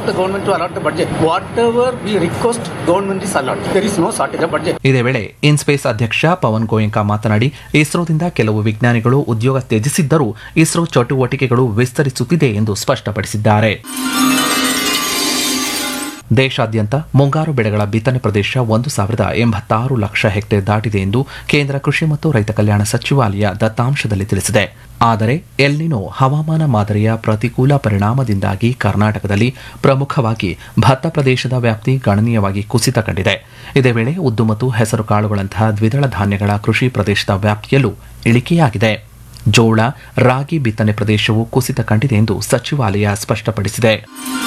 the government to allot the budget. Whatever we request, government is allot. There is no shortage of budget. ಇದೇ ವೇಳೆ IN-SPACe ಅಧ್ಯಕ್ಷ ಪವನ್ ಗೋಯಂಕಾ ಮಾತನಾಡಿ ಇಸ್ರೋದಿಂದ ಕೆಲವು ವಿಜ್ಞಾನಿಗಳು ಉದ್ಯೋಗ ತ್ಯಜಿಸಿದ್ದರೂ ಇಸ್ರೋ ಚಟುವಟಿಕೆಗಳು ವಿಸ್ತರಿಸುತ್ತಿದೆ ಎಂದು ಸ್ಪಷ್ಟಪಡಿಸಿದ್ದಾರೆ ದೇಶಾದ್ಯಂತ ಮುಂಗಾರು ಬೆಳೆಗಳ ಬಿತ್ತನೆ ಪ್ರದೇಶ ಒಂದು ಸಾವಿರದ ಎಂಬತ್ತಾರು ಲಕ್ಷ ಹೆಕ್ಟೇರ್ ದಾಟಿದೆ ಎಂದು ಕೇಂದ್ರ ಕೃಷಿ ಮತ್ತು ರೈತ ಕಲ್ಯಾಣ ಸಚಿವಾಲಯ ದತ್ತಾಂಶದಲ್ಲಿ ತಿಳಿಸಿದೆ ಆದರೆ ಎಲ್ನಿನೋ ಹವಾಮಾನ ಮಾದರಿಯ ಪ್ರತಿಕೂಲ ಪರಿಣಾಮದಿಂದಾಗಿ ಕರ್ನಾಟಕದಲ್ಲಿ ಪ್ರಮುಖವಾಗಿ ಭತ್ತ ಪ್ರದೇಶದ ವ್ಯಾಪ್ತಿ ಗಣನೀಯವಾಗಿ ಕುಸಿತ ಕಂಡಿದೆ ಇದೇ ವೇಳೆ ಉದ್ದು ಮತ್ತು ಹೆಸರು ಕಾಳುಗಳಂತಹ ದ್ವಿದಳ ಧಾನ್ಯಗಳ ಕೃಷಿ ಪ್ರದೇಶದ ವ್ಯಾಪ್ತಿಯಲ್ಲೂ ಇಳಿಕೆಯಾಗಿದೆ ಜೋಳ ರಾಗಿ ಬಿತ್ತನೆ ಪ್ರದೇಶವು ಕುಸಿತ ಕಂಡಿದೆ ಎಂದು ಸಚಿವಾಲಯ ಸ್ಪಷ್ಟಪಡಿಸಿದೆ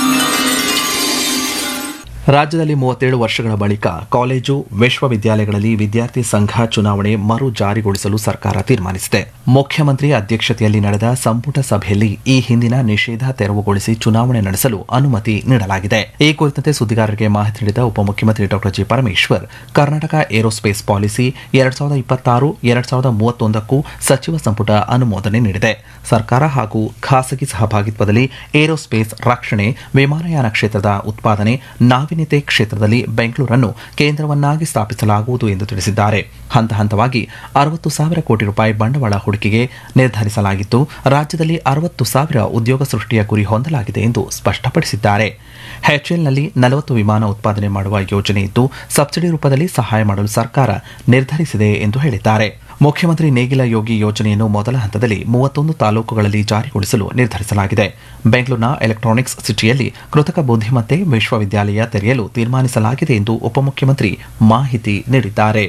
ರಾಜ್ಯದಲ್ಲಿ ಮೂವತ್ತೇಳು ವರ್ಷಗಳ ಬಳಿಕ ಕಾಲೇಜು ವಿಶ್ವವಿದ್ಯಾಲಯಗಳಲ್ಲಿ ವಿದ್ಯಾರ್ಥಿ ಸಂಘ ಚುನಾವಣೆ ಮರು ಜಾರಿಗೊಳಿಸಲು ಸರ್ಕಾರ ತೀರ್ಮಾನಿಸಿದೆ ಮುಖ್ಯಮಂತ್ರಿ ಅಧ್ಯಕ್ಷತೆಯಲ್ಲಿ ನಡೆದ ಸಂಪುಟ ಸಭೆಯಲ್ಲಿ ಈ ಹಿಂದಿನ ನಿಷೇಧ ತೆರವುಗೊಳಿಸಿ ಚುನಾವಣೆ ನಡೆಸಲು ಅನುಮತಿ ನೀಡಲಾಗಿದೆ ಈ ಕುರಿತಂತೆ ಸುದ್ದಿಗಾರರಿಗೆ ಮಾಹಿತಿ ನೀಡಿದ ಉಪಮುಖ್ಯಮಂತ್ರಿ ಡಾ G Parameshwar Karnataka aerospace policy ಎರಡ್ ಸಾವಿರದ ಇಪ್ಪತ್ತಾರು ಎರಡ್ ಸಾವಿರದ ಮೂವತ್ತೊಂದಕ್ಕೂ ಸಚಿವ ಸಂಪುಟ ಅನುಮೋದನೆ ನೀಡಿದೆ ಸರ್ಕಾರ ಹಾಗೂ ಖಾಸಗಿ ಸಹಭಾಗಿತ್ವದಲ್ಲಿ ಏರೋಸ್ಪೇಸ್ ರಕ್ಷಣೆ ವಿಮಾನಯಾನ ಕ್ಷೇತ್ರದ ಉತ್ಪಾದನೆ ನಾವೀನ್ಯತೆ ಕ್ಷೇತ್ರದಲ್ಲಿ ಬೆಂಗಳೂರನ್ನು ಕೇಂದ್ರವನ್ನಾಗಿ ಸ್ಥಾಪಿಸಲಾಗುವುದು ಎಂದು ತಿಳಿಸಿದ್ದಾರೆ ಹಂತ ಹಂತವಾಗಿ ಅರವತ್ತು ಸಾವಿರ ಕೋಟಿ ರೂಪಾಯಿ ಬಂಡವಾಳ ಹೂಡಿಕೆಗೆ ನಿರ್ಧರಿಸಲಾಗಿದ್ದು ರಾಜ್ಯದಲ್ಲಿ ಅರವತ್ತು ಸಾವಿರ ಉದ್ಯೋಗ ಸೃಷ್ಟಿಯ ಗುರಿ ಹೊಂದಲಾಗಿದೆ ಎಂದು ಸ್ಪಷ್ಟಪಡಿಸಿದ್ದಾರೆ ಹೆಚ್ಎಲ್ನಲ್ಲಿ ನಲವತ್ತು ವಿಮಾನ ಉತ್ಪಾದನೆ ಮಾಡುವ ಯೋಜನೆ ಇದ್ದು ಸಬ್ಸಿಡಿ ರೂಪದಲ್ಲಿ ಸಹಾಯ ಮಾಡಲು ಸರ್ಕಾರ ನಿರ್ಧರಿಸಿದೆ ಎಂದು ಹೇಳಿದ್ದಾರೆ ಮುಖ್ಯಮಂತ್ರಿ ನೇಗಿಲ ಯೋಗಿ ಯೋಜನೆಯನ್ನು ಮೊದಲ ಹಂತದಲ್ಲಿ ಮೂವತ್ತೊಂದು ತಾಲೂಕುಗಳಲ್ಲಿ ಜಾರಿಗೊಳಿಸಲು ನಿರ್ಧರಿಸಲಾಗಿದೆ ಬೆಂಗಳೂರಿನ ಎಲೆಕ್ಟ್ರಾನಿಕ್ಸ್ ಸಿಟಿಯಲ್ಲಿ ಕೃತಕ ಬುದ್ಧಿಮತ್ತೆ ವಿಶ್ವವಿದ್ಯಾಲಯ ತೆರೆಯಲು ತೀರ್ಮಾನಿಸಲಾಗಿದೆ ಎಂದು ಉಪಮುಖ್ಯಮಂತ್ರಿ ಮಾಹಿತಿ ನೀಡಿದ್ದಾರೆ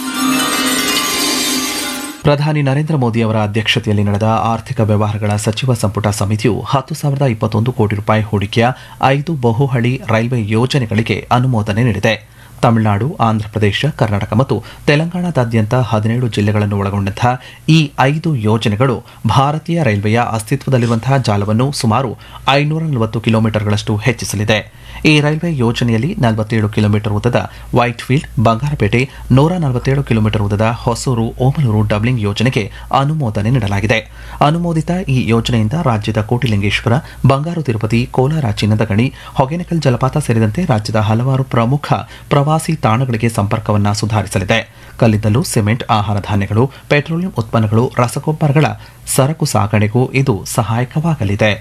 ಪ್ರಧಾನಿ ನರೇಂದ್ರ ಮೋದಿ ಅವರ ಅಧ್ಯಕ್ಷತೆಯಲ್ಲಿ ನಡೆದ ಆರ್ಥಿಕ ವ್ಯವಹಾರಗಳ ಸಚಿವ ಸಂಪುಟ ಸಮಿತಿಯು ಹತ್ತು ಸಾವಿರದ ಇಪ್ಪತ್ತೊಂದು ಕೋಟಿ ರೂಪಾಯಿ ಹೂಡಿಕೆಯ ಐದು ಬಹುಹಳಿ ರೈಲ್ವೆ ಯೋಜನೆಗಳಿಗೆ ಅನುಮೋದನೆ ನೀಡಿದೆ ತಮಿಳುನಾಡು ಆಂಧ್ರಪ್ರದೇಶ ಕರ್ನಾಟಕ ಮತ್ತು ತೆಲಂಗಾಣದಾದ್ಯಂತ ಹದಿನೇಳು ಜಿಲ್ಲೆಗಳನ್ನು ಒಳಗೊಂಡಂತಹ ಈ ಐದು ಯೋಜನೆಗಳು ಭಾರತೀಯ ರೈಲ್ವೆಯ ಅಸ್ತಿತ್ವದಲ್ಲಿರುವಂತಹ ಜಾಲವನ್ನು ಸುಮಾರು ಐನೂರ ನಲವತ್ತು ಕಿಲೋಮೀಟರ್ಗಳಷ್ಟು ಹೆಚ್ಚಿಸಲಿದೆ ಈ ರೈಲ್ವೆ ಯೋಜನೆಯಲ್ಲಿ ನಲವತ್ತೇಳು ಕಿಲೋಮೀಟರ್ ಉದ್ದದ ವೈಟ್ಫೀಲ್ಡ್ ಬಂಗಾರಪೇಟೆ ನೂರ ನಲವತ್ತೇಳು ಕಿಲೋಮೀಟರ್ ಉದ್ದದ ಹೊಸೂರು ಓಮಲೂರು ಡಬ್ಲಿಂಗ್ ಯೋಜನೆಗೆ ಅನುಮೋದನೆ ನೀಡಲಾಗಿದೆ ಅನುಮೋದಿತ ಈ ಯೋಜನೆಯಿಂದ ರಾಜ್ಯದ ಕೋಟಿಲಿಂಗೇಶ್ವರ ಬಂಗಾರು ತಿರುಪತಿ ಕೋಲಾರ ಚಿನ್ನದ ಗಣಿ ಹೊಗೇನಕಲ್ ಜಲಪಾತ ಸೇರಿದಂತೆ ರಾಜ್ಯದ ಹಲವಾರು ಪ್ರಮುಖ ಪ್ರವಾಸಿ ತಾಣಗಳಿಗೆ ಸಂಪರ್ಕವನ್ನು ಸುಧಾರಿಸಲಿದೆ ಕಲ್ಲಿದ್ದಲು ಸಿಮೆಂಟ್ ಆಹಾರ ಧಾನ್ಯಗಳು ಪೆಟ್ರೋಲಿಯಂ ಉತ್ಪನ್ನಗಳು ರಸಗೊಬ್ಬರಗಳ ಸರಕು ಸಾಗಣೆಗೂ ಇದು ಸಹಾಯಕವಾಗಲಿದೆ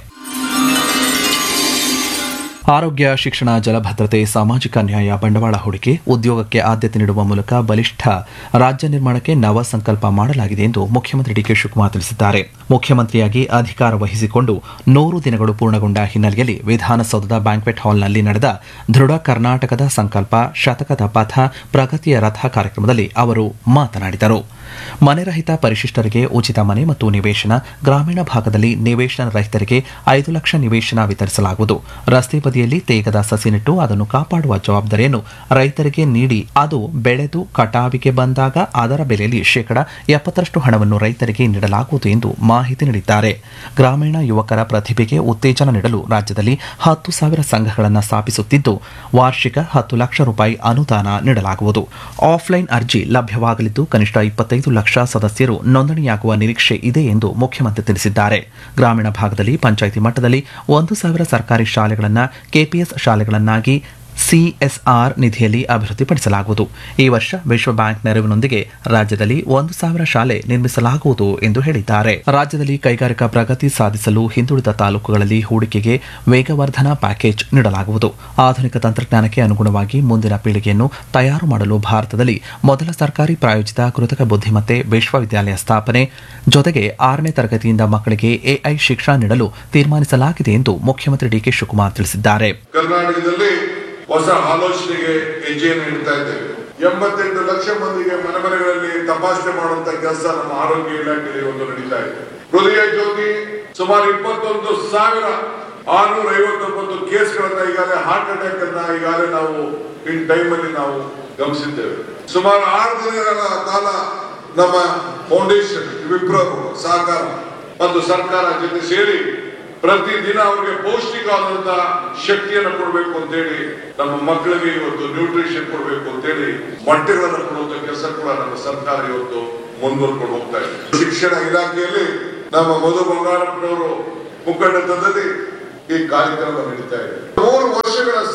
ಆರೋಗ್ಯ ಶಿಕ್ಷಣ ಜಲಭದ್ರತೆ ಸಾಮಾಜಿಕ ನ್ಯಾಯ ಬಂಡವಾಳ ಹೂಡಿಕೆ ಉದ್ಯೋಗಕ್ಕೆ ಆದ್ಯತೆ ನೀಡುವ ಮೂಲಕ ಬಲಿಷ್ಠ ರಾಜ್ಯ ನಿರ್ಮಾಣಕ್ಕೆ ನವ ಸಂಕಲ್ಪ ಮಾಡಲಾಗಿದೆ ಎಂದು ಮುಖ್ಯಮಂತ್ರಿ ಡಿಕೆ ಶಿವಕುಮಾರ್ ತಿಳಿಸಿದ್ದಾರೆ ಮುಖ್ಯಮಂತ್ರಿಯಾಗಿ ಅಧಿಕಾರ ವಹಿಸಿಕೊಂಡು ನೂರು ದಿನಗಳು ಪೂರ್ಣಗೊಂಡ ಹಿನ್ನೆಲೆಯಲ್ಲಿ ವಿಧಾನಸೌಧದ ಬ್ಯಾಂಕ್ವೆಟ್ ಹಾಲ್ನಲ್ಲಿ ನಡೆದ ದೃಢ ಕರ್ನಾಟಕದ ಸಂಕಲ್ಪ ಶತಕದ ಪಥ ಪ್ರಗತಿಯ ರಥ ಕಾರ್ಯಕ್ರಮದಲ್ಲಿ ಅವರು ಮಾತನಾಡಿದರು ಮನೆರಹಿತ ಪರಿಶಿಷ್ಟರಿಗೆ ಉಚಿತ ಮನೆ ಮತ್ತು ನಿವೇಶನ ಗ್ರಾಮೀಣ ಭಾಗದಲ್ಲಿ ನಿವೇಶನ ರಹಿತರಿಗೆ ಐದು ಲಕ್ಷ ನಿವೇಶನ ವಿತರಿಸಲಾಗುವುದು ರಸ್ತೆ ಬದಿಯಲ್ಲಿ ತೇಗದ ಸಸಿ ನೆಟ್ಟು ಅದನ್ನು ಕಾಪಾಡುವ ಜವಾಬ್ದಾರಿಯನ್ನು ರೈತರಿಗೆ ನೀಡಿ ಅದು ಬೆಳೆದು ಕಟಾವಿಗೆ ಬಂದಾಗ ಅದರ ಬೆಲೆಯಲ್ಲಿ ಶೇಕಡ ಎಪ್ಪತ್ತರಷ್ಟು ಹಣವನ್ನು ರೈತರಿಗೆ ನೀಡಲಾಗುವುದು ಎಂದು ಮಾಹಿತಿ ನೀಡಿದ್ದಾರೆ ಗ್ರಾಮೀಣ ಯುವಕರ ಪ್ರತಿಭೆಗೆ ಉತ್ತೇಜನ ನೀಡಲು ರಾಜ್ಯದಲ್ಲಿ ಹತ್ತು ಸಾವಿರ ಸಂಘಗಳನ್ನು ಸ್ಥಾಪಿಸುತ್ತಿದ್ದು ವಾರ್ಷಿಕ ಹತ್ತು ಲಕ್ಷ ರೂಪಾಯಿ ಅನುದಾನ ನೀಡಲಾಗುವುದು ಆಫ್ಲೈನ್ ಅರ್ಜಿ ಲಭ್ಯವಾಗಲಿದ್ದು ಕನಿಷ್ಠ ಇಪ್ಪತ್ತೈದು ಲಕ್ಷ ಸದಸ್ಯರು ನೋಂದಣಿಯಾಗುವ ನಿರೀಕ್ಷೆ ಇದೆ ಎಂದು ಮುಖ್ಯಮಂತ್ರಿ ತಿಳಿಸಿದ್ದಾರೆ ಗ್ರಾಮೀಣ ಭಾಗದಲ್ಲಿ ಪಂಚಾಯಿತಿ ಮಟ್ಟದಲ್ಲಿ ಒಂದು ಸಾವಿರ ಸರ್ಕಾರಿ ಶಾಲೆಗಳನ್ನು ಕೆಪಿಎಸ್ ಶಾಲೆಗಳನ್ನಾಗಿ ಸಿಎಸ್ಆರ್ ನಿಧಿಯಲ್ಲಿ ಅಭಿವೃದ್ಧಿಪಡಿಸಲಾಗುವುದು ಈ ವರ್ಷ ವಿಶ್ವ ಬ್ಯಾಂಕ್ ನೆರವಿನೊಂದಿಗೆ ರಾಜ್ಯದಲ್ಲಿ ಒಂದು ಸಾವಿರ ಶಾಲೆ ನಿರ್ಮಿಸಲಾಗುವುದು ಎಂದು ಹೇಳಿದ್ದಾರೆ ರಾಜ್ಯದಲ್ಲಿ ಕೈಗಾರಿಕಾ ಪ್ರಗತಿ ಸಾಧಿಸಲು ಹಿಂದುಳಿದ ತಾಲೂಕುಗಳಲ್ಲಿ ಹೂಡಿಕೆಗೆ ವೇಗವರ್ಧನಾ ಪ್ಯಾಕೇಜ್ ನೀಡಲಾಗುವುದು ಆಧುನಿಕ ತಂತ್ರಜ್ಞಾನಕ್ಕೆ ಅನುಗುಣವಾಗಿ ಮುಂದಿನ ಪೀಳಿಗೆಯನ್ನು ತಯಾರು ಮಾಡಲು ಭಾರತದಲ್ಲಿ ಮೊದಲ ಸರ್ಕಾರಿ ಪ್ರಾಯೋಜಿತ ಕೃತಕ ಬುದ್ಧಿಮತ್ತೆ ವಿಶ್ವವಿದ್ಯಾಲಯ ಸ್ಥಾಪನೆ ಜೊತೆಗೆ ಆರನೇ ತರಗತಿಯಿಂದ ಮಕ್ಕಳಿಗೆ ಎಐ ಶಿಕ್ಷಣ ನೀಡಲು ತೀರ್ಮಾನಿಸಲಾಗಿದೆ ಎಂದು ಮುಖ್ಯಮಂತ್ರಿ ಡಿಕೆ ಶಿವಕುಮಾರ್ ತಿಳಿಸಿದ್ದಾರೆ ಕರ್ನಾಟಕದಲ್ಲಿ ಹೊಸ ಆಲೋಚನೆಗೆ ಹೆಜ್ಜೆಯನ್ನು ಇಡ್ತಾ ಇದ್ದೇವೆ ಎಂಬತ್ತೆಂಟು ಲಕ್ಷ ಮಂದಿಗೆ ಮನೆ ಮನೆಗಳಲ್ಲಿ ತಪಾಸಣೆ ಮಾಡುವಂತ ಕೆಲಸ ನಮ್ಮ ಆರೋಗ್ಯ ಇಲಾಖೆಯಲ್ಲಿ ಒಂದು ನಡೀತಾ ಇದೆ ಹೃದಯ ಜ್ಯೋತಿ ಸುಮಾರು ಇಪ್ಪತ್ತೊಂದು ಸಾವಿರ ಆರ್ನೂರ ಐವತ್ತೊಂಬತ್ತು ಕೇಸ್ಗಳನ್ನ ಈಗಾಗಲೇ ಹಾರ್ಟ್ ಅಟ್ಯಾಕ್ ಅನ್ನ ಈಗಾಗಲೇ ನಾವು ಇನ್ ಟೈಮ್ ಅಲ್ಲಿ ನಾವು ಗಮನಿಸಿದ್ದೇವೆ ಸುಮಾರು ಆರು ದಿನಗಳ ಕಾಲ ನಮ್ಮ ಫೌಂಡೇಶನ್ ವಿಪ್ರರು ಸಹಕಾರ ಮತ್ತು ಸರ್ಕಾರ ಜೊತೆ ಸೇರಿ ಪ್ರತಿದಿನ ಅವರಿಗೆ ಪೌಷ್ಟಿಕವಾದಂತಹ ಶಕ್ತಿಯನ್ನು ಕೊಡಬೇಕು ಅಂತೇಳಿ ನಮ್ಮ ಮಕ್ಕಳಿಗೆ ಇವತ್ತು ನ್ಯೂಟ್ರಿಷನ್ ಕೊಡಬೇಕು ಅಂತೇಳಿ ಮೊಟ್ಟೆಗಳನ್ನು ಕೊಡುವಂತ ಕೆಲಸ ಕೂಡ ನಮ್ಮ ಸರ್ಕಾರ ಇವತ್ತು ಮುಂದುವರ್ಕೊಂಡು ಹೋಗ್ತಾ ಇದೆ ಶಿಕ್ಷಣ ಇಲಾಖೆಯಲ್ಲಿ ನಮ್ಮ ಮಧು ಬಂಗಾರಪ್ಪನವರು ಮುಖಂಡತ್ವದಲ್ಲಿ ಈ ಕಾರ್ಯಕ್ರಮ ನಡೀತಾ ಇದೆ ಮೂರು ವರ್ಷ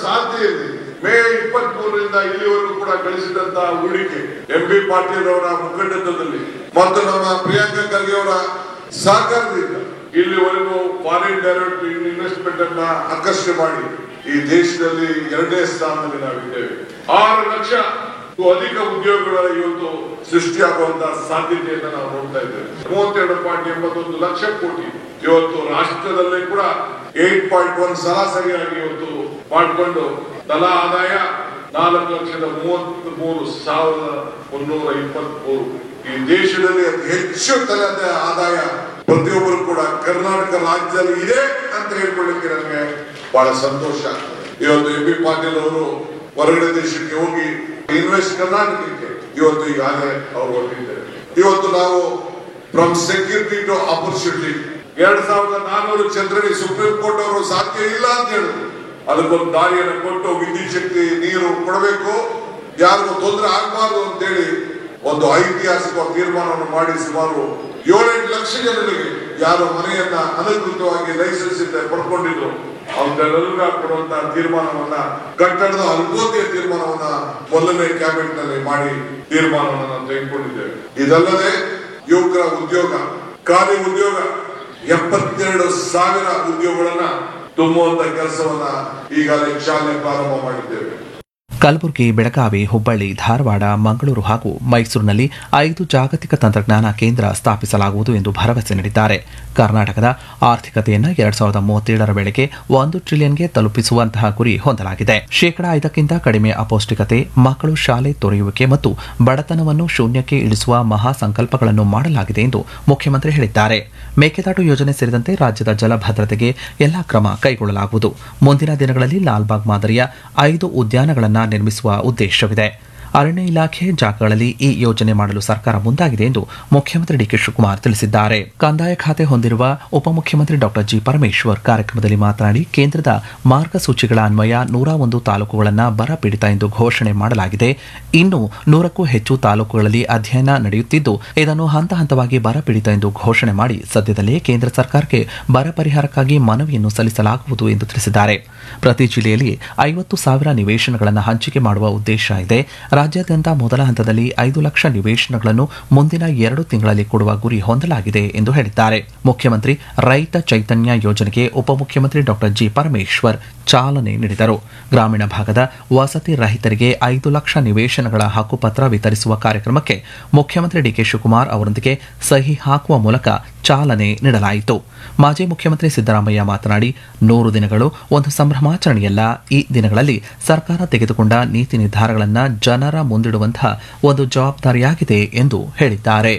ಸಾಧ್ಯ ಮೇ ಇಪ್ಪತ್ತ್ ಮೂರರಿಂದ ಇಲ್ಲಿವರೆಗೂ ಕೂಡ ಗಳಿಸಿದಂತ ಹೂಡಿಕೆ ಎಂ ಬಿ ಪಾಟೀಲ್ ಅವರ ಮುಖಂಡತ್ವದಲ್ಲಿ ಮತ್ತು ನಮ್ಮ ಪ್ರಿಯಾಂಕಾ ಖರ್ಗೆ ಅವರ ಸಹಕಾರದಿಂದ ಇಲ್ಲಿವರೆಗೂ ಫಾರಿನ್ ಡೈರೆಕ್ಟ್ ಇನ್ವೆಸ್ಟ್ಮೆಂಟ್ ಅನ್ನ ಆಕರ್ಷಣೆ ಮಾಡಿ ಈ ದೇಶದಲ್ಲಿ ಎರಡನೇ ಸ್ಥಾನದಲ್ಲಿ ನಾವಿದ್ದೇವೆ ಆರು ಲಕ್ಷ ಅಧಿಕ ಉದ್ಯೋಗಗಳ ಇವತ್ತು ಸೃಷ್ಟಿಯಾಗುವಂತಹ ಸಾಧ್ಯತೆಯನ್ನು ನಾವು ನೋಡ್ತಾ ಇದ್ದೇವೆ ಮೂವತ್ತೆರಡು ಪಾಯಿಂಟ್ ಎಂಬತ್ತೊಂದು ಲಕ್ಷ ಕೋಟಿ ಇವತ್ತು ರಾಷ್ಟ್ರದಲ್ಲೇ ಕೂಡ ಏಟ್ ಪಾಯಿಂಟ್ ಒನ್ ಸರಾಸರಿಯಾಗಿ ಇವತ್ತು ಮಾಡಿಕೊಂಡು ತಲಾ ಆದಾಯ ನಾಲ್ಕು ಲಕ್ಷದ ಮೂವತ್ತ್ ಮೂರು ಸಾವಿರದ ಮುನ್ನೂರ ಇಪ್ಪತ್ತ್ ಮೂರು ಈ ದೇಶದಲ್ಲಿ ಅತಿ ಹೆಚ್ಚು ತಲದ ಆದಾಯ ಪ್ರತಿಯೊಬ್ಬರು ಕೂಡ ಕರ್ನಾಟಕ ರಾಜ್ಯದಲ್ಲಿ ಇದೆ ಅಂತ ಹೇಳ್ಕೊಳ್ಳಿಕ್ಕೆ ನನಗೆ ಬಹಳ ಸಂತೋಷ ಇವತ್ತು ಎಂ ಬಿ ಪಾಟೀಲ್ ಅವರು ಹೊರಗಡೆ ದೇಶಕ್ಕೆ ಹೋಗಿ ಇನ್ವೆಸ್ಟ್ ಕರ್ನಾಟಕಕ್ಕೆ ಇವತ್ತು ಈಗಾಗಲೇ ಅವರು ಹೊರಟಿದ್ದಾರೆ ಇವತ್ತು ನಾವು ಫ್ರಮ್ ಸೆಕ್ಯೂರಿಟಿ ಟು ಆಪರ್ಚುನಿಟಿ ಎರಡ್ ಸಾವಿರದ ನಾನ್ನೂರು ಚಂದ್ರನಿ ಸುಪ್ರೀಂ ಕೋರ್ಟ್ ಅವರು ಸಾಧ್ಯ ಇಲ್ಲ ಅಂತ ಹೇಳಿದ್ರು ಅದಕ್ಕೊಂದು ದಾರಿಯನ್ನು ಕೊಟ್ಟು ವಿದ್ಯುತ್ ಶಕ್ತಿ ನೀರು ಕೊಡಬೇಕು ಯಾರಿಗೂ ತೊಂದರೆ ಆಗಬಾರ್ದು ಅಂತೇಳಿ ಒಂದು ಐತಿಹಾಸಿಕ ತೀರ್ಮಾನವನ್ನು ಮಾಡಿ ಸುಮಾರು ಏಳೆಂಟು ಲಕ್ಷ ಜನರಿಗೆ ಯಾರು ಮನೆಯನ್ನ ಅನಧಿಕೃತವಾಗಿ ಲೈಸೆನ್ಸ್ ಇಂದ ಪಡ್ಕೊಂಡಿದ್ರು ಅವರೆಲ್ಲರಿಗೂ ಕೊಡುವಂತಹ ತೀರ್ಮಾನವನ್ನ ಕಟ್ಟಡದ ಅನುಭೂತಿಯ ತೀರ್ಮಾನವನ್ನ ಮೊದಲನೇ ಕ್ಯಾಬಿನೆಟ್ ನಲ್ಲಿ ಮಾಡಿ ತೀರ್ಮಾನವನ್ನ ನಾವು ತೆಗೆದುಕೊಂಡಿದ್ದೇವೆ ಇದಲ್ಲದೆ ಯುವಕರ ಉದ್ಯೋಗ ಖಾಲಿ ಉದ್ಯೋಗ ಎಪ್ಪತ್ತೆರಡು ಸಾವಿರ ಉದ್ಯೋಗಗಳನ್ನ ತುಂಬುವಂತ ಕೆಲಸವನ್ನ ಈಗಾಗಲೇ ಚಾಲನೆ ಪ್ರಾರಂಭ ಮಾಡಿದ್ದೇವೆ ಕಲಬುರಗಿ ಬೆಳಗಾವಿ ಹುಬ್ಬಳ್ಳಿ ಧಾರವಾಡ ಮಂಗಳೂರು ಹಾಗೂ ಮೈಸೂರಿನಲ್ಲಿ ಐದು ಜಾಗತಿಕ ತಂತ್ರಜ್ಞಾನ ಕೇಂದ್ರ ಸ್ಥಾಪಿಸಲಾಗುವುದು ಎಂದು ಭರವಸೆ ನೀಡಿದ್ದಾರೆ ಕರ್ನಾಟಕದ ಆರ್ಥಿಕತೆಯನ್ನು ಎರಡ್ ಸಾವಿರದ ಮೂವತ್ತೇಳರ ವೇಳೆಗೆ ಒಂದು ಟ್ರಿಲಿಯನ್ಗೆ ತಲುಪಿಸುವಂತಹ ಗುರಿ ಹೊಂದಲಾಗಿದೆ ಶೇಕಡಾ ಐದಕ್ಕಿಂತ ಕಡಿಮೆ ಅಪೌಷ್ಟಿಕತೆ ಮಕ್ಕಳು ಶಾಲೆ ತೊರೆಯುವಿಕೆ ಮತ್ತು ಬಡತನವನ್ನು ಶೂನ್ಯಕ್ಕೆ ಇಳಿಸುವ ಮಹಾ ಸಂಕಲ್ಪಗಳನ್ನು ಮಾಡಲಾಗಿದೆ ಎಂದು ಮುಖ್ಯಮಂತ್ರಿ ಹೇಳಿದ್ದಾರೆ ಮೇಕೆದಾಟು ಯೋಜನೆ ಸೇರಿದಂತೆ ರಾಜ್ಯದ ಜಲ ಭದ್ರತೆಗೆ ಎಲ್ಲಾ ಕ್ರಮ ಕೈಗೊಳ್ಳಲಾಗುವುದು ಮುಂದಿನ ದಿನಗಳಲ್ಲಿ ಲಾಲ್ಬಾಗ್ ಮಾದರಿಯ ಐದು ಉದ್ಯಾನಗಳನ್ನು ನಿರ್ಮಿಸುವ ಉದ್ದೇಶವಿದೆ ಅರಣ್ಯ ಇಲಾಖೆ ಜಾಗಗಳಲ್ಲಿ ಈ ಯೋಜನೆ ಮಾಡಲು ಸರ್ಕಾರ ಮುಂದಾಗಿದೆ ಎಂದು ಮುಖ್ಯಮಂತ್ರಿ ಡಿಕೆ ಶಿವಕುಮಾರ್ ತಿಳಿಸಿದ್ದಾರೆ ಕಂದಾಯ ಖಾತೆ ಹೊಂದಿರುವ ಉಪಮುಖ್ಯಮಂತ್ರಿ ಡಾಕ್ಟರ್ ಜಿ ಪರಮೇಶ್ವರ್ ಕಾರ್ಯಕ್ರಮದಲ್ಲಿ ಮಾತನಾಡಿ ಕೇಂದ್ರದ ಮಾರ್ಗಸೂಚಿಗಳ ಅನ್ವಯ ನೂರ ಒಂದು ತಾಲೂಕುಗಳನ್ನು ಬರ ಪೀಡಿತ ಎಂದು ಘೋಷಣೆ ಮಾಡಲಾಗಿದೆ ಇನ್ನು ನೂರಕ್ಕೂ ಹೆಚ್ಚು ತಾಲೂಕುಗಳಲ್ಲಿ ಅಧ್ಯಯನ ನಡೆಯುತ್ತಿದ್ದು ಇದನ್ನು ಹಂತ ಹಂತವಾಗಿ ಬರ ಪೀಡಿತ ಎಂದು ಘೋಷಣೆ ಮಾಡಿ ಸದ್ಯದಲ್ಲೇ ಕೇಂದ್ರ ಸರ್ಕಾರಕ್ಕೆ ಬರ ಪರಿಹಾರಕ್ಕಾಗಿ ಮನವಿಯನ್ನು ಸಲ್ಲಿಸಲಾಗುವುದು ಎಂದು ತಿಳಿಸಿದ್ದಾರೆ ಪ್ರತಿ ಜಿಲ್ಲೆಯಲ್ಲಿ ಐವತ್ತು ಸಾವಿರ ನಿವೇಶನಗಳನ್ನು ಹಂಚಿಕೆ ಮಾಡುವ ಉದ್ದೇಶ ಇದೆ ರಾಜ್ಯಾದ್ಯಂತ ಮೊದಲ ಹಂತದಲ್ಲಿ ಐದು ಲಕ್ಷ ನಿವೇಶನಗಳನ್ನು ಮುಂದಿನ ಎರಡು ತಿಂಗಳಲ್ಲಿ ಕೊಡುವ ಗುರಿ ಹೊಂದಲಾಗಿದೆ ಎಂದು ಹೇಳಿದ್ದಾರೆ ಮುಖ್ಯಮಂತ್ರಿ ರೈತ ಚೈತನ್ಯ ಯೋಜನೆಗೆ ಉಪಮುಖ್ಯಮಂತ್ರಿ ಡಾಕ್ಟರ್ ಜಿ ಪರಮೇಶ್ವರ್ ಚಾಲನೆ ನೀಡಿದರು ಗ್ರಾಮೀಣ ಭಾಗದ ವಸತಿ ರಹಿತರಿಗೆ ಐದು ಲಕ್ಷ ನಿವೇಶನಗಳ ಹಕ್ಕುಪತ್ರ ವಿತರಿಸುವ ಕಾರ್ಯಕ್ರಮಕ್ಕೆ ಮುಖ್ಯಮಂತ್ರಿ ಡಿಕೆ ಶಿವಕುಮಾರ್ ಅವರೊಂದಿಗೆ ಸಹಿ ಹಾಕುವ ಮೂಲಕ ಚಾಲನೆ ನೀಡಲಾಯಿತು ಮಾಜಿ ಮುಖ್ಯಮಂತ್ರಿ ಸಿದ್ದರಾಮಯ್ಯ ಮಾತನಾಡಿ ನೂರು ದಿನಗಳು ಒಂದು ಸಂಭ್ರಮಾಚರಣೆಯಲ್ಲ ಈ ದಿನಗಳಲ್ಲಿ ಸರ್ಕಾರ ತೆಗೆದುಕೊಂಡ ನೀತಿ ನಿರ್ಧಾರಗಳನ್ನು ಜನರ ಮುಂದಿಡುವಂತಹ ಒಂದು ಜವಾಬ್ದಾರಿಯಾಗಿದೆ ಎಂದು ಹೇಳಿದ್ದಾರೆ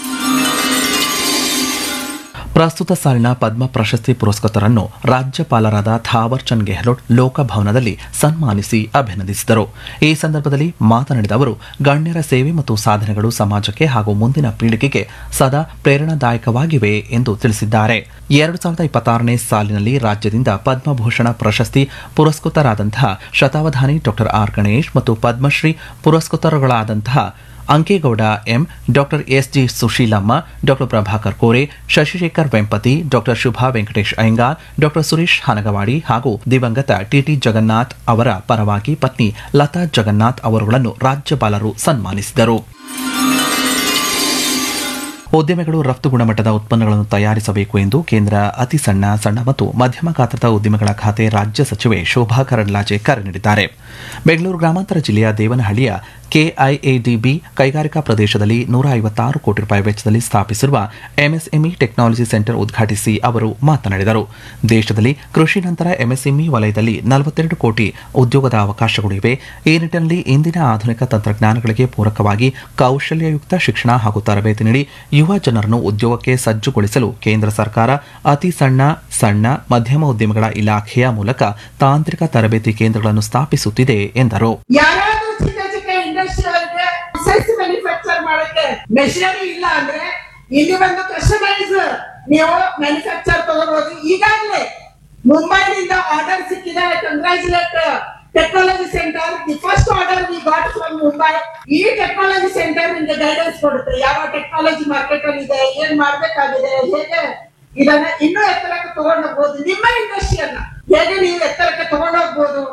ಪ್ರಸ್ತುತ ಸಾಲಿನ ಪದ್ಮ ಪ್ರಶಸ್ತಿ ಪುರಸ್ಕೃತರನ್ನು ರಾಜ್ಯಪಾಲರಾದ ಥಾವರ್ ಚಂದ್ ಗೆಹ್ಲೋಟ್ ಲೋಕಭವನದಲ್ಲಿ ಸನ್ಮಾನಿಸಿ ಅಭಿನಂದಿಸಿದರು ಈ ಸಂದರ್ಭದಲ್ಲಿ ಮಾತನಾಡಿದ ಅವರು ಗಣ್ಯರ ಸೇವೆ ಮತ್ತು ಸಾಧನೆಗಳು ಸಮಾಜಕ್ಕೆ ಹಾಗೂ ಮುಂದಿನ ಪೀಳಿಗೆಗೆ ಸದಾ ಪ್ರೇರಣಾದಾಯಕವಾಗಿವೆ ಎಂದು ತಿಳಿಸಿದ್ದಾರೆ ಎರಡು ಸಾವಿರದ ಇಪ್ಪತ್ತಾರನೇ ಸಾಲಿನಲ್ಲಿ ರಾಜ್ಯದಿಂದ ಪದ್ಮಭೂಷಣ ಪ್ರಶಸ್ತಿ ಪುರಸ್ಕೃತರಾದಂತಹ ಶತಾವಧಾನಿ ಡಾಕ್ಟರ್ ಆರ್ ಗಣೇಶ್ ಮತ್ತು ಪದ್ಮಶ್ರೀ ಪುರಸ್ಕೃತರುಗಳಾದಂತಹ Ankegowda M doctor S G Sushilamma doctor Prabhakar Kore Shashishekhar Vempati doctor Shubha Venkatesh Iyengar doctor Suresh Hanagawadi ಹಾಗೂ ದಿವಂಗತ ಟಿಟಿ ಜಗನ್ನಾಥ್ ಅವರ ಪರವಾಗಿ ಪತ್ನಿ ಲತಾ ಜಗನ್ನಾಥ್ ಅವರುಗಳನ್ನು ರಾಜ್ಯಪಾಲರು ಸನ್ಮಾನಿಸಿದರು ಉದ್ಯಮಿಗಳು ರಫ್ತು ಗುಣಮಟ್ಟದ ಉತ್ಪನ್ನಗಳನ್ನು ತಯಾರಿಸಬೇಕು ಎಂದು ಕೇಂದ್ರ ಅತಿ ಸಣ್ಣ ಸಣ್ಣ ಮತ್ತು ಮಧ್ಯಮ ಗಾತ್ರದ ಉದ್ಯಮಿಗಳ ಖಾತೆ ರಾಜ್ಯ ಸಚಿವೆ ಶೋಭಾ ಕರಂದ್ಲಾಜೆ ಕರೆ ನೀಡಿದ್ದಾರೆ ಬೆಂಗಳೂರು ಗ್ರಾಮಾಂತರ ಜಿಲ್ಲೆಯ ದೇವನಹಳ್ಳಿಯ ಕೆಐಎಡಿಬಿ ಕೈಗಾರಿಕಾ ಪ್ರದೇಶದಲ್ಲಿ ನೂರ ಐವತ್ತಾರು ಕೋಟಿ ರೂಪಾಯಿ ವೆಚ್ಚದಲ್ಲಿ ಸ್ಥಾಪಿಸಿರುವ ಎಂಎಸ್ಎಂಇ ಟೆಕ್ನಾಲಜಿ ಸೆಂಟರ್ ಉದ್ಘಾಟಿಸಿ ಅವರು ಮಾತನಾಡಿದರು ದೇಶದಲ್ಲಿ ಕೃಷಿ ನಂತರ ಎಂಎಸ್ಎಂಇ ವಲಯದಲ್ಲಿ ನಲವತ್ತೆರಡು ಕೋಟಿ ಉದ್ಯೋಗದ ಅವಕಾಶಗಳು ಇವೆ ಈ ನಿಟ್ಟಿನಲ್ಲಿ ಇಂದಿನ ಆಧುನಿಕ ತಂತ್ರಜ್ಞಾನಗಳಿಗೆ ಪೂರಕವಾಗಿ ಕೌಶಲ್ಯಯುಕ್ತ ಶಿಕ್ಷಣ ಹಾಗೂ ತರಬೇತಿ ನೀಡಿ ಯುವ ಜನರನ್ನು ಉದ್ಯೋಗಕ್ಕೆ ಸಜ್ಜುಗೊಳಿಸಲು ಕೇಂದ್ರ ಸರ್ಕಾರ ಅತಿ ಸಣ್ಣ ಸಣ್ಣ ಮಧ್ಯಮ ಉದ್ಯಮಗಳ ಇಲಾಖೆಯ ಮೂಲಕ ತಾಂತ್ರಿಕ ತರಬೇತಿ ಕೇಂದ್ರಗಳನ್ನು ಸ್ಥಾಪಿಸುತ್ತಿದೆ ಎಂದರು ಯಾರಾದ್ರೂ ಚಿಕ್ಕ ಚಿಕ್ಕ ಇಂಡಸ್ಟ್ರಿ ಅವರಿಗೆ ಸೆಸ್ ಮ್ಯಾನುಫ್ಯಾಕ್ಚರ್ ಮಾಡಕ್ಕೆ ಮೆಷಿನರಿ ಇಲ್ಲ ಅಂದ್ರೆ ಇಲ್ಲಿ ಬಂದು ಕಸ್ಟಮೈಸ್ ನೀವು ಮ್ಯಾನುಫ್ಯಾಕ್ಚರ್ ತಗೋಬಹುದು ಈಗಾಗಲೇ ಮುಂಬೈನಿಂದ ಆರ್ಡರ್ ಸಿಕ್ಕಿದೆ congratulate technology centre the first order we got from Mumbai ಈ ಟೆಕ್ನಾಲಜಿ ಸೆಂಟರ್ ನಿಮ್ಗೆ ಗೈಡೆನ್ಸ್ ಕೊಡುತ್ತೆ ಯಾವ ಟೆಕ್ನಾಲಜಿ ಮಾರ್ಕೆಟ್ ಅಲ್ಲಿ ಇದೆ ಏನ್ ಮಾಡ್ಬೇಕಾಗಿದೆ ಹೇಗೆ ಇದನ್ನ ಇನ್ನೂ ಎತ್ತರಕ್ಕೆ ತಗೊಂಡೋಗ್ಬೋದು ನಿಮ್ಮ ಇಂಡಸ್ಟ್ರಿಯನ್ನ ಹೇಗೆ ನೀವು ಎತ್ತರಕ್ಕೆ ತಗೊಂಡೋಗ್ಬೋದು